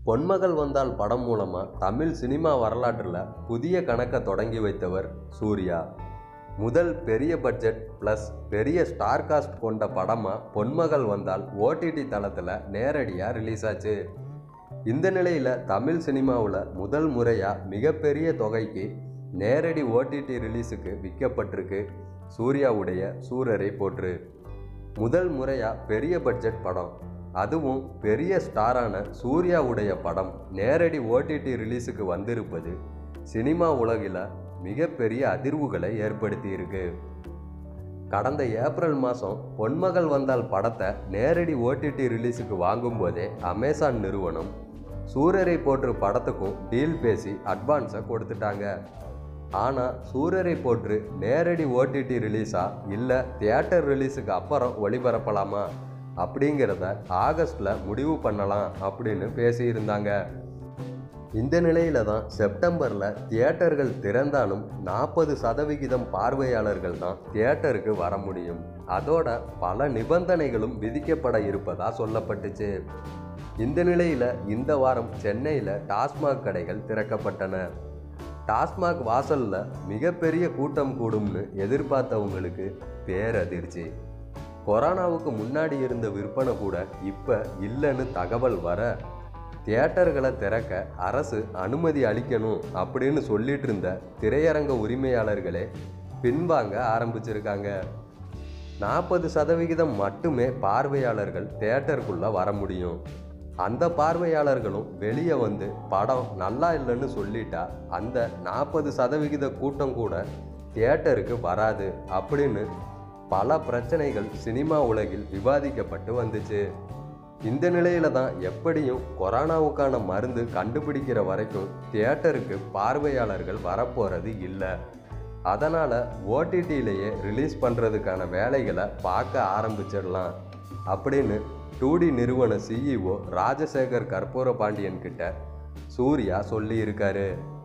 பொன்மகள் வந்தால் படம் மூலமாக தமிழ் சினிமா வரலாற்றில் புதிய கணக்கை தொடங்கி வைத்தவர் சூர்யா முதல் பெரிய பட்ஜெட் ப்ளஸ் பெரிய ஸ்டார் காஸ்ட் கொண்ட படமாக பொன்மகள் வந்தால் ஓடிடி தளத்தில் நேரடியாக ரிலீஸ் ஆச்சு இந்த நிலையில் தமிழ் சினிமாவில் முதல் முறையாக மிகப்பெரிய தொகைக்கு நேரடி ஓடிடி ரிலீஸுக்கு விற்கப்பட்டிருக்கு சூர்யாவுடைய சூரரை போற்று முதல் முறையாக பெரிய பட்ஜெட் படம் அதுவும் பெரிய ஸ்டாரான சூர்யாவுடைய படம் நேரடி ஓடிடி ரிலீஸுக்கு வந்திருப்பது சினிமா உலகில் மிகப்பெரிய அதிர்வுகளை ஏற்படுத்தியிருக்கு கடந்த ஏப்ரல் மாதம் பொன்மகள் வந்தால் படத்தை நேரடி ஓடிடி ரிலீஸுக்கு வாங்கும்போதே அமேசான் நிறுவனம் சூரரை போற்று படத்துக்கும் டீல் பேசி அட்வான்ஸை கொடுத்துட்டாங்க ஆனால் சூரரை போற்று நேரடி ஓடிடி ரிலீஸா இல்லை தியேட்டர் ரிலீஸுக்கு அப்புறம் ஒளிபரப்பலாமா அப்படிங்கிறத ஆகஸ்டில் முடிவு பண்ணலாம் அப்படின்னு பேசியிருந்தாங்க இந்த நிலையில தான் செப்டம்பரில் தியேட்டர்கள் திறந்தாலும் நாற்பது சதவிகிதம் பார்வையாளர்கள் தான் தியேட்டருக்கு வர முடியும் அதோட பல நிபந்தனைகளும் விதிக்கப்பட இருப்பதா சொல்லப்பட்டுச்சு இந்த நிலையில இந்த வாரம் சென்னையில் டாஸ்மாக் கடைகள் திறக்கப்பட்டன டாஸ்மாக் வாசல்ல மிகப்பெரிய கூட்டம் கூடும்னு எதிர்பார்த்தவங்களுக்கு பேரதிர்ச்சி கொரோனாவுக்கு முன்னாடி இருந்த விற்பனை கூட இப்போ இல்லைன்னு தகவல் வர தியேட்டர்களை திறக்க அரசு அனுமதி அளிக்கணும் அப்படின்னு சொல்லிட்டு இருந்த திரையரங்க உரிமையாளர்களே பின்வாங்க ஆரம்பிச்சிருக்காங்க நாற்பது சதவிகிதம் மட்டுமே பார்வையாளர்கள் தியேட்டருக்குள்ளே வர முடியும் அந்த பார்வையாளர்களும் வெளியே வந்து படம் நல்லா இல்லைன்னு சொல்லிட்டா அந்த நாற்பது சதவிகித கூட்டம் கூட தியேட்டருக்கு வராது அப்படின்னு பல பிரச்சனைகள் சினிமா உலகில் விவாதிக்கப்பட்டு வந்துச்சு இந்த நிலையில தான் எப்படியும் கொரோனாவுக்கான மருந்து கண்டுபிடிக்கிற வரைக்கும் தியேட்டருக்கு பார்வையாளர்கள் வரப்போறது இல்லை அதனால் ஓடிடியிலேயே ரிலீஸ் பண்ணுறதுக்கான வேலைகளை பார்க்க ஆரம்பிச்சிடலாம் அப்படின்னு டூடி நிறுவன சிஇஓ ராஜசேகர் கற்பூர பாண்டியன் கிட்ட சூர்யா சொல்லியிருக்காரு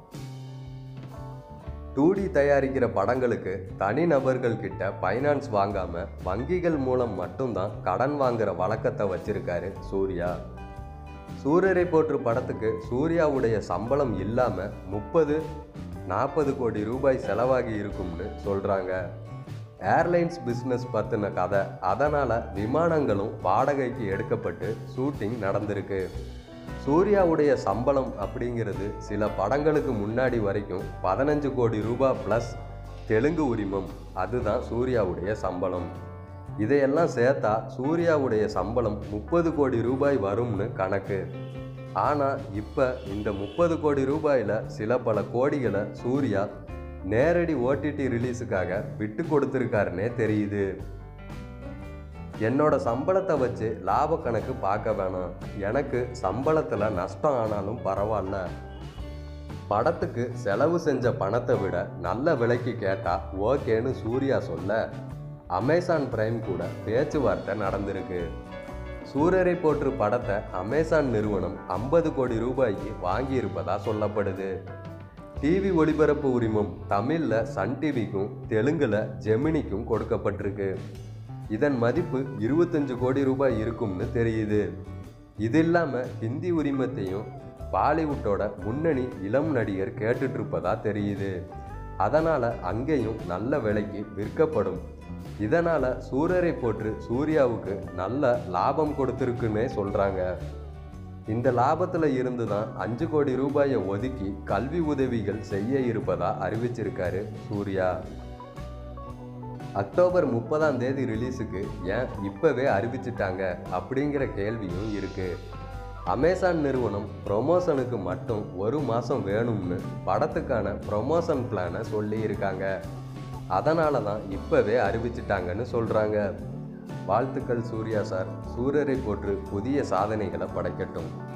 டூடி தயாரிக்கிற படங்களுக்கு தனிநபர்கள் கிட்ட ஃபைனான்ஸ் வாங்காம வங்கிகள் மூலம் மட்டும்தான் கடன் வாங்குற வழக்கத்தை வச்சிருக்காரு சூர்யா சூரரை போற்று படத்துக்கு சூர்யாவுடைய சம்பளம் இல்லாம முப்பது நாற்பது கோடி ரூபாய் செலவாகி இருக்கும்னு சொல்றாங்க ஏர்லைன்ஸ் பிஸ்னஸ் பற்றின கதை அதனால் விமானங்களும் வாடகைக்கு எடுக்கப்பட்டு ஷூட்டிங் நடந்திருக்கு சூர்யாவுடைய சம்பளம் அப்படிங்கிறது சில படங்களுக்கு முன்னாடி வரைக்கும் பதினஞ்சு கோடி ரூபாய் ப்ளஸ் தெலுங்கு உரிமம் அதுதான் சூர்யாவுடைய சம்பளம் இதையெல்லாம் சேர்த்தா சூர்யாவுடைய சம்பளம் முப்பது கோடி ரூபாய் வரும்னு கணக்கு ஆனால் இப்போ இந்த முப்பது கோடி ரூபாயில் சில பல கோடிகளை சூர்யா நேரடி ஓடிடி ரிலீஸுக்காக விட்டு கொடுத்துருக்காருன்னே தெரியுது என்னோட சம்பளத்தை வச்சு லாப கணக்கு பார்க்க வேணாம் எனக்கு சம்பளத்தில் நஷ்டம் ஆனாலும் பரவாயில்ல படத்துக்கு செலவு செஞ்ச பணத்தை விட நல்ல விலைக்கு கேட்டா ஓகேன்னு சூர்யா சொல்ல அமேசான் பிரைம் கூட பேச்சுவார்த்தை நடந்திருக்கு சூரரை போற்று படத்தை அமேசான் நிறுவனம் ஐம்பது கோடி ரூபாய்க்கு வாங்கியிருப்பதா சொல்லப்படுது டிவி ஒளிபரப்பு உரிமம் தமிழில் சன் டிவிக்கும் தெலுங்கில் ஜெமினிக்கும் கொடுக்கப்பட்டிருக்கு இதன் மதிப்பு இருபத்தஞ்சு கோடி ரூபாய் இருக்கும்னு தெரியுது இது இல்லாமல் ஹிந்தி உரிமத்தையும் பாலிவுட்டோட முன்னணி இளம் நடிகர் கேட்டுட்டு இருப்பதா தெரியுது அதனால் அங்கேயும் நல்ல விலைக்கு விற்கப்படும் இதனால் சூரரை போற்று சூர்யாவுக்கு நல்ல லாபம் கொடுத்துருக்குன்னே சொல்கிறாங்க இந்த லாபத்தில் இருந்து தான் அஞ்சு கோடி ரூபாயை ஒதுக்கி கல்வி உதவிகள் செய்ய இருப்பதா அறிவிச்சிருக்காரு சூர்யா அக்டோபர் முப்பதாம் தேதி ரிலீஸுக்கு ஏன் இப்போவே அறிவிச்சிட்டாங்க அப்படிங்கிற கேள்வியும் இருக்கு அமேசான் நிறுவனம் ப்ரொமோஷனுக்கு மட்டும் ஒரு மாதம் வேணும்னு படத்துக்கான ப்ரொமோஷன் பிளானை சொல்லி இருக்காங்க அதனால தான் இப்போவே அறிவிச்சிட்டாங்கன்னு சொல்கிறாங்க வாழ்த்துக்கள் சூர்யா சார் சூரரை போற்று புதிய சாதனைகளை படைக்கட்டும்